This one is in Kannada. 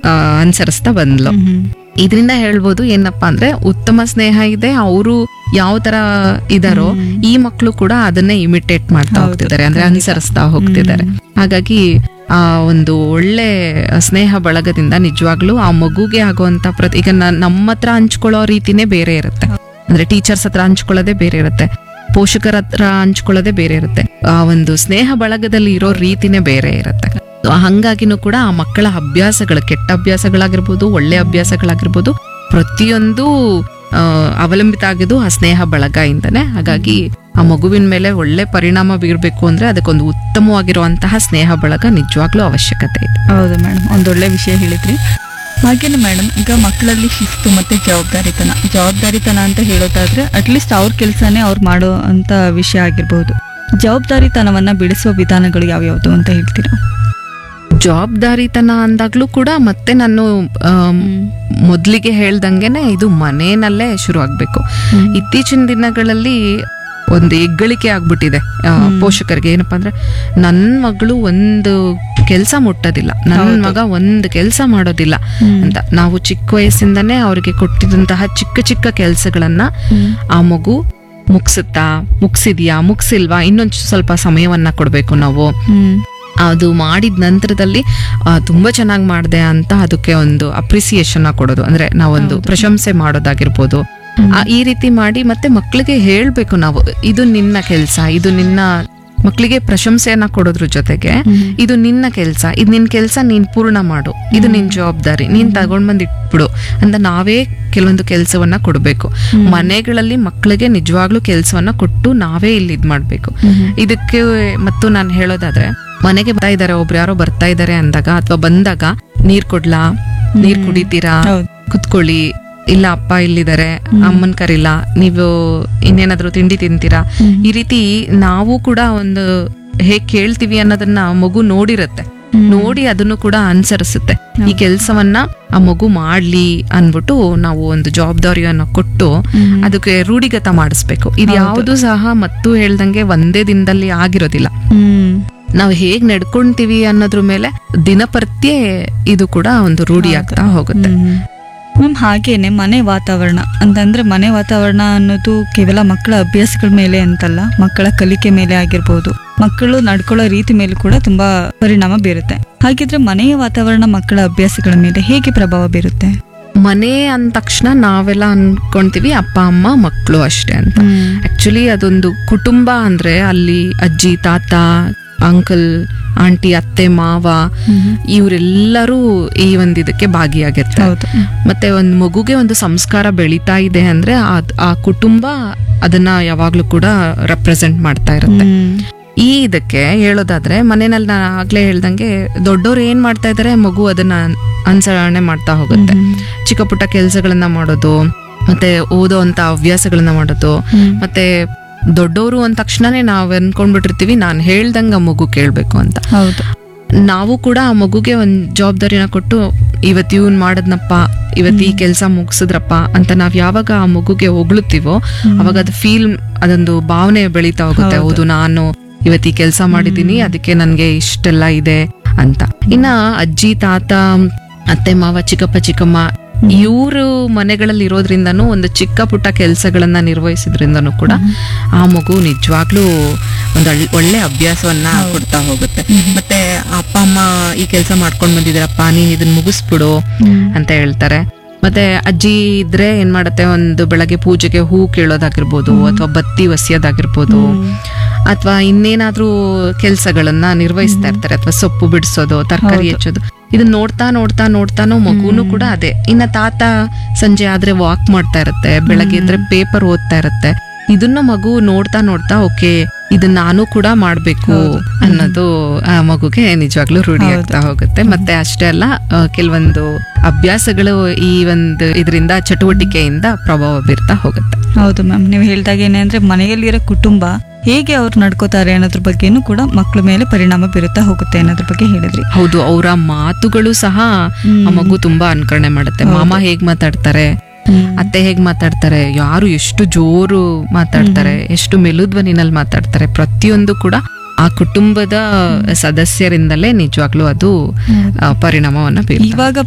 ಆ, ಅನುಸರಿಸ್ತಾ ಬಂದ್ಲು ಹ್ಮ್, ಹ್ಮ್. ಇದರಿಂದ ಹೇಳ್ಬೋದು ಏನಪ್ಪಾ ಅಂದ್ರೆ ಉತ್ತಮ ಸ್ನೇಹ ಇದೆ ಅವರು ಯಾವ ತರ ಇದಾರೋ ಈ ಮಕ್ಕಳು ಕೂಡ ಅದನ್ನೇ ಇಮಿಟೇಟ್ ಮಾಡ್ತಾ ಹೌದು, ಹೋಗ್ತಿದ್ದಾರೆ ಅಂದ್ರೆ ಖಂಡಿತ. ಅನುಸರಿಸ್ತಾ ಹೋಗ್ತಿದ್ದಾರೆ ಹಾಗಾಗಿ ಆ ಒಂದು ಒಳ್ಳೆ ಸ್ನೇಹ ಬಳಗದಿಂದ ನಿಜವಾಗ್ಲೂ ಆ ಮಗುಗೆ ಆಗುವಂತ ಪ್ರತಿ ಈಗ ನ- ನಮ್ಮ ಹತ್ರ ಹಂಚ್ಕೊಳ್ಳೋ ರೀತಿನೇ ಬೇರೆ ಇರುತ್ತೆ ಅಂದ್ರೆ ಟೀಚರ್ಸ್ ಹತ್ರ ಹಂಚ್ಕೊಳ್ಳೋದೇ ಬೇರೆ ಇರುತ್ತೆ ಪೋಷಕರ ಹತ್ರ ಹಂಚ್ಕೊಳ್ಳೋದೇ ಬೇರೆ ಇರುತ್ತೆ ಆ ಒಂದು ಸ್ನೇಹ ಬಳಗದಲ್ಲಿ ಇರೋ ರೀತಿನೇ ಬೇರೆ ಇರುತ್ತೆ So ಹಂಗಾಗಿನೂ ಕೂಡ ಆ ಮಕ್ಕಳ ಅಭ್ಯಾಸಗಳು ಕೆಟ್ಟ ಅಭ್ಯಾಸಗಳಾಗಿರ್ಬೋದು ಒಳ್ಳೆ ಅಭ್ಯಾಸಗಳಾಗಿರ್ಬೋದು ಪ್ರತಿಯೊಂದು ಆ, ಅವಲಂಬಿತ ಆಗಿದ್ದು ಆ ಸ್ನೇಹ ಬಳಗದಿಂದನೇ ಹಾಗಾಗಿ ಆ ಮಗುವಿನ ಮೇಲೆ ಒಳ್ಳೆ ಪರಿಣಾಮ ಬೀರ್ಬೇಕು ಅಂದ್ರೆ ಅದಕ್ಕೊಂದು ಉತ್ತಮವಾಗಿರುವಂತಹ ಸ್ನೇಹ ಬಳಗ ನಿಜವಾಗ್ಲೂ ಅವಶ್ಯಕತೆ ಇದೆ ಹೌದು ಮೇಡಮ್ ಒಂದೊಳ್ಳೆ ವಿಷಯ ಹೇಳಿದ್ರಿ ಹಾಗೇನೆ ಮೇಡಮ್ ಈಗ ಮಕ್ಕಳಲ್ಲಿ ಶಿಸ್ತು ಮತ್ತೆ ಜವಾಬ್ದಾರಿತನ ಜವಾಬ್ದಾರಿತನ ಅಂತ ಹೇಳೋದಾದ್ರೆ ಅಟ್ಲೀಸ್ಟ್ ಅವ್ರ ಕೆಲಸನೇ ಅವ್ರು ಮಾಡೋ ಅಂತ ವಿಷಯ ಆಗಿರ್ಬೋದು ಜವಾಬ್ದಾರಿತನವನ್ನ ಬಿಡಿಸುವ ವಿಧಾನಗಳು ಯಾವ್ಯಾವ್ದು ಅಂತ ಹೇಳ್ತೀರಾ ಜವಾಬ್ದಾರಿತನ ಅಂದಾಗ್ಲೂ ಕೂಡ ಮತ್ತೆ ನಾನು ಆಮ್, ಮೊದ್ಲಿಗೆ ಹೇಳ್ದಂಗೆನೆ ಇದು ಮನೆಯಲ್ಲೇ ಶುರು ಆಗ್ಬೇಕು ಹ್ಮ್. ಇತ್ತೀಚಿನ ದಿನಗಳಲ್ಲಿ ಒಂದು ಹೆಗ್ಗಳಿಕೆ ಆಗ್ಬಿಟ್ಟಿದೆ ಆ, ಪೋಷಕರಿಗೆ ಏನಪ್ಪಾ ಅಂದ್ರೆ ನನ್ನ ಮಗಳು ಒಂದು ಕೆಲಸ ಮುಟ್ಟೋದಿಲ್ಲ ನನ್ನ ಮಗ ಒಂದು ಕೆಲಸ ಮಾಡೋದಿಲ್ಲ ಅಂತ ನಾವು ಚಿಕ್ಕ ವಯಸ್ಸಿಂದನೇ ಅವ್ರಿಗೆ ಕೊಟ್ಟಿದಂತಹ ಚಿಕ್ಕ ಚಿಕ್ಕ ಕೆಲಸಗಳನ್ನ ಆ ಮಗು ಮುಗ್ಸುತ್ತಾ ಮುಗ್ಸಿದ್ಯಾ ಮುಗ್ಸಿಲ್ವಾ ಇನ್ನೊಂದು ಸ್ವಲ್ಪ ಸಮಯವನ್ನ ಕೊಡ್ಬೇಕು ನಾವು ಹ್ಮ್ ಅದು ಮಾಡಿದ ನಂತರದಲ್ಲಿ ಆ, ತುಂಬಾ ಚೆನ್ನಾಗಿ ಮಾಡಿದೆ ಅಂತ ಅದಕ್ಕೆ ಒಂದು ಅಪ್ರಿಸಿಯೇಷನ್ ಕೊಡೋದು ಅಂದ್ರೆ ನಾವೊಂದು ಪ್ರಶಂಸೆ ಮಾಡೋದಾಗಿರ್ಬೋದು ಆ, ಈ ರೀತಿ ಮಾಡಿ ಮತ್ತೆ ಮಕ್ಕಳಿಗೆ ಹೇಳ್ಬೇಕು ನಾವು ಇದು ನಿನ್ನ ಕೆಲಸ ಇದು ನಿನ್ನ ಮಕ್ಕಳಿಗೆ ಪ್ರಶಂಸೆಯನ್ನ ಕೊಡೋದ್ರ ಜೊತೆಗೆ ಇದು ನಿನ್ನ ಕೆಲಸ ಇದು ನಿನ್ ಕೆಲಸ ನೀನ್ ಪೂರ್ಣ ಮಾಡು ಇದು ನಿನ್ ಜವಾಬ್ದಾರಿ ನೀನ್ ತಗೊಂಡ್ ಬಂದ್ ಇಟ್ಬಿಡು ಅಂತ ನಾವೇ ಕೆಲವೊಂದು ಕೆಲಸವನ್ನ ಕೊಡ್ಬೇಕು ಮನೆಗಳಲ್ಲಿ ಮಕ್ಕಳಿಗೆ ನಿಜವಾಗ್ಲೂ ಕೆಲಸವನ್ನ ಕೊಟ್ಟು ನಾವೇ ಇಲ್ಲಿ ಇದ್ ಮಾಡ್ಬೇಕು ಇದಕ್ಕೆ ಮತ್ತು ನಾನು ಹೇಳೋದಾದ್ರೆ ಮನೆಗೆ ಬರ್ತಾ ಇದಾರೆ ಒಬ್ರು ಯಾರೋ ಬರ್ತಾ ಇದಾರೆ ಅಂದಾಗ ಅಥವಾ ಬಂದಾಗ ನೀರ್ ಕೊಡ್ಲಾ ನೀರ್ ಕುಡಿತೀರಾ ಹೌದು ಕುತ್ಕೊಳ್ಳಿ ಇಲ್ಲ ಅಪ್ಪ ಇಲ್ಲಿದ್ದಾರೆ ಅಮ್ಮನ್ ಕರಿಲ್ಲ ನೀವು ಇನ್ನೇನಾದ್ರೂ ತಿಂಡಿ ತಿಂತೀರಾ ಈ ರೀತಿ ನಾವು ಕೂಡ ಒಂದು ಹೇಗ್ ಕೇಳ್ತೀವಿ ಅನ್ನೋದನ್ನ ಮಗು ನೋಡಿರತ್ತೆ ನೋಡಿ ಅದನ್ನು ಕೂಡ ಅನುಸರಿಸುತ್ತೆ ಈ ಕೆಲಸವನ್ನ ಆ ಮಗು ಮಾಡ್ಲಿ ಅನ್ಬಿಟ್ಟು ನಾವು ಒಂದು ಜವಾಬ್ದಾರಿಯನ್ನ ಕೊಟ್ಟು ಅದಕ್ಕೆ ರೂಢಿಗತ ಮಾಡಿಸ್ಬೇಕು ಇದು ಯಾವುದು ಸಹ ಮತ್ತು ಹೇಳ್ದಂಗೆ ಒಂದೇ ದಿನದಲ್ಲಿ ಆಗಿರೋದಿಲ್ಲ ಹ್ಮ್ ನಾವು ಹೇಗ್ ನಡ್ಕೊಂತೀವಿ ಅನ್ನೋದ್ರ ಮೇಲೆ ದಿನಪತ್ಯೆ ಇದು ಕೂಡ ಒಂದು ರೂಢಿ ಆಗ್ತಾ ಹೋಗುತ್ತೆ ಮ್ಯಾಮ್ ಹಾಗೇನೆ ಮನೆ ವಾತಾವರಣ ಅಂತಂದ್ರೆ ಮನೆ ವಾತಾವರಣ ಅನ್ನೋದು ಕೇವಲ ಮಕ್ಕಳ ಅಭ್ಯಾಸಗಳ ಮೇಲೆ ಅಂತಲ್ಲ ಮಕ್ಕಳ ಕಲಿಕೆ ಮೇಲೆ ಆಗಿರ್ಬೋದು ಮಕ್ಕಳು ನಡ್ಕೊಳ್ಳೋ ರೀತಿ ಮೇಲೆ ಕೂಡ ತುಂಬಾ ಪರಿಣಾಮ ಬೀರುತ್ತೆ ಹಾಗಿದ್ರೆ ಮನೆಯ ವಾತಾವರಣ ಮಕ್ಕಳ ಅಭ್ಯಾಸಗಳ ಮೇಲೆ ಹೇಗೆ ಪ್ರಭಾವ ಬೀರುತ್ತೆ ಮನೆ ಅಂದ ತಕ್ಷಣ ನಾವೆಲ್ಲ ಅನ್ಕೊಂತೀವಿ ಅಪ್ಪ ಅಮ್ಮ ಮಕ್ಕಳು ಅಷ್ಟೇ ಅಂತ ಆಕ್ಚುಲಿ ಅದೊಂದು ಕುಟುಂಬ ಅಂದ್ರೆ ಅಲ್ಲಿ ಅಜ್ಜಿ ತಾತ ಅಂಕಲ್ ಆಂಟಿ ಅತ್ತೆ ಮಾವ ಇವರೆಲ್ಲರೂ ಈ ಒಂದು ಇದಕ್ಕೆ ಭಾಗಿಯಾಗಿರ್ತಾರೆ ಹೌದು ಮತ್ತೆ ಒಂದು ಮಗುಗೆ ಒಂದು ಸಂಸ್ಕಾರ ಬೆಳೀತಾ ಇದೆ ಅಂದ್ರೆ ಆ- ಆ ಕುಟುಂಬ ಅದನ್ನ ಯಾವಾಗ್ಲೂ ಕೂಡ ರೆಪ್ರೆಸೆಂಟ್ ಮಾಡ್ತಾ ಇರುತ್ತೆ ಹ್ಮ್. ಈ ಇದಕ್ಕೆ ಹೇಳೋದಾದ್ರೆ ಮನೆಯಲ್ಲಿ ನಾನು ಆಗ್ಲೇ ಹೇಳ್ದಂಗೆ ದೊಡ್ಡವ್ರು ಏನ್ ಮಾಡ್ತಾ ಇದಾರೆ ಮಗು ಅದನ್ನ ಅನುಸರಣೆ ಮಾಡ್ತಾ ಹೋಗುತ್ತೆ ಚಿಕ್ಕ ಪುಟ್ಟ ಕೆಲಸಗಳನ್ನ ಮಾಡೋದು ಮತ್ತೆ ಓದೋ ಅಂತ ಹವ್ಯಾಸಗಳನ್ನ ಮಾಡೋದು ಮತ್ತೆ ದೊಡ್ಡವರು ಅಂದ ತಕ್ಷಣನೇ ನಾವ್ ಅನ್ಕೊಂಡ್ಬಿಟ್ಟಿರ್ತೀವಿ ನಾನು ಹೇಳ್ದಂಗ ಆ ಮಗು ಕೇಳ್ಬೇಕು ಅಂತ ಹೌದು ನಾವು ಕೂಡ ಆ ಮಗುಗೆ ಒಂದ್ ಜವಾಬ್ದಾರಿನ ಕೊಟ್ಟು ಇವತ್ತು ಇವ್ನ್ ಮಾಡದ್ನಪ್ಪ ಇವತ್ತು ಈ ಕೆಲಸ ಮುಗಿಸಿದ್ರಪ್ಪ ಅಂತ ನಾವ್ ಯಾವಾಗ ಆ ಮಗುಗೆ ಹೊಗಳುತ್ತೀವೋ ಅವಾಗ ಅದು ಫೀಲ್ ಅದೊಂದು ಭಾವನೆ ಬೆಳೀತಾ ಹೋಗುತ್ತೆ ಹೌದು ನಾನು ಇವತ್ತು ಈ ಕೆಲಸ ಮಾಡಿದೀನಿ ಅದಕ್ಕೆ ನನ್ಗೆ ಇಷ್ಟೆಲ್ಲ ಇದೆ ಅಂತ ಇನ್ನ ಅಜ್ಜಿ ತಾತ ಅತ್ತೆ ಮಾವ ಚಿಕ್ಕಪ್ಪ ಚಿಕ್ಕಮ್ಮ ಇವರು ಮನೆಗಳಲ್ಲಿ ಇರೋದ್ರಿಂದನೂ ಒಂದು ಚಿಕ್ಕ ಪುಟ್ಟ ಕೆಲಸಗಳನ್ನ ನಿರ್ವಹಿಸಿದ್ರಿಂದನೂ ಕೂಡ ಆ ಮಗು ನಿಜವಾಗ್ಲೂ ಒಂದು ಒಳ್- ಒಳ್ಳೆ ಅಭ್ಯಾಸವನ್ನ ಕೊಡ್ತಾ ಹೋಗುತ್ತೆ ಮತ್ತೆ ಅಪ್ಪ ಅಮ್ಮ ಈ ಕೆಲಸ ಮಾಡ್ಕೊಂಡ್ ಬಂದಿದ್ದೀರಪ್ಪ ನೀನ್ ಇದನ್ನ ಮುಗಿಸ್ಬಿಡು ಅಂತ ಹೇಳ್ತಾರೆ ಮತ್ತೆ ಅಜ್ಜಿ ಇದ್ರೆ ಏನ್ ಮಾಡತ್ತೆ ಒಂದು ಬೆಳಗ್ಗೆ ಪೂಜೆಗೆ ಹೂ ಕೇಳೋದಾಗಿರ್ಬೋದು ಅಥವಾ ಬತ್ತಿ ಒಸಿಯೋದಾಗಿರ್ಬೋದು ಅಥವಾ ಇನ್ನೇನಾದ್ರೂ ಕೆಲಸಗಳನ್ನ ನಿರ್ವಹಿಸ್ತಾ ಇರ್ತಾರೆ ಅಥವಾ ಸೊಪ್ಪು ಬಿಡಿಸೋದು ತರಕಾರಿ ಹೆಚ್ಚೋದು ಇದನ್ನ ನೋಡ್ತಾ ನೋಡ್ತಾ ನೋಡ್ತಾನೋ ಮಗುನು ಕೂಡ ಅದೇ ಇನ್ನ ತಾತ ಸಂಜೆ ಆದ್ರೆ ವಾಕ್ ಮಾಡ್ತಾ ಇರುತ್ತೆ ಬೆಳಗ್ಗೆ ಇದ್ರೆ ಪೇಪರ್ ಓದ್ತಾ ಇರುತ್ತೆ ಇದನ್ನ ಮಗು ನೋಡ್ತಾ ನೋಡ್ತಾ ಓಕೆ ಇದನ್ನ ನಾನು ಕೂಡ ಮಾಡ್ಬೇಕು ಅನ್ನೋದು ಆ ಮಗುಗೆ ನಿಜವಾಗ್ಲೂ ರೂಢಿ ಆಗ್ತಾ ಹೋಗುತ್ತೆ ಮತ್ತೆ ಅಷ್ಟೇ ಅಲ್ಲ ಆ, ಕೆಲವೊಂದು ಅಭ್ಯಾಸಗಳು ಈ ಒಂದು ಇದರಿಂದ ಚಟುವಟಿಕೆಯಿಂದ ಪ್ರಭಾವ ಬೀರ್ತಾ ಹೋಗುತ್ತೆ ಹೌದು ಮ್ಯಾಮ್ ನೀವು ಹೇಳ್ದಾಗ ಏನೇ ಅಂದ್ರೆ ಮನೆಯಲ್ಲಿರೋ ಕುಟುಂಬ ಹೇಗೆ ಅವ್ರು ನಡ್ಕೋತಾರೆ ಅನ್ನೋದ್ರ ಬಗ್ಗೆನೂ ಕೂಡ ಮಕ್ಕಳ ಮೇಲೆ ಪರಿಣಾಮ ಬೀರುತ್ತಾ ಹೋಗುತ್ತೆ ಅನ್ನೋದ್ರ ಬಗ್ಗೆ ಹೇಳಿದ್ರಿ ಹೌದು ಅವರ ಮಾತುಗಳು ಸಹ ಆ ಮಗು ತುಂಬಾ ಅನುಕರಣೆ ಮಾಡುತ್ತೆ ಮಾಮ ಹೇಗ್ ಮಾತಾಡ್ತಾರೆ ಅತ್ತೆ ಹೇಗ್ ಮಾತಾಡ್ತಾರೆ ಯಾರು ಎಷ್ಟು ಜೋರು ಮಾತಾಡ್ತಾರೆ ಎಷ್ಟು ಮೆಲುಧ್ವನಿನಲ್ಲಿ ಮಾತಾಡ್ತಾರೆ ಪ್ರತಿಯೊಂದು ಕೂಡ ಆ ಕುಟುಂಬದ ಸದಸ್ಯರಿಂದಲೇ ನಿಜವಾಗ್ಲೂ ಅದು ಆ, ಪರಿಣಾಮವನ್ನ ಬೀರುತ್ತೆ ಇವಾಗ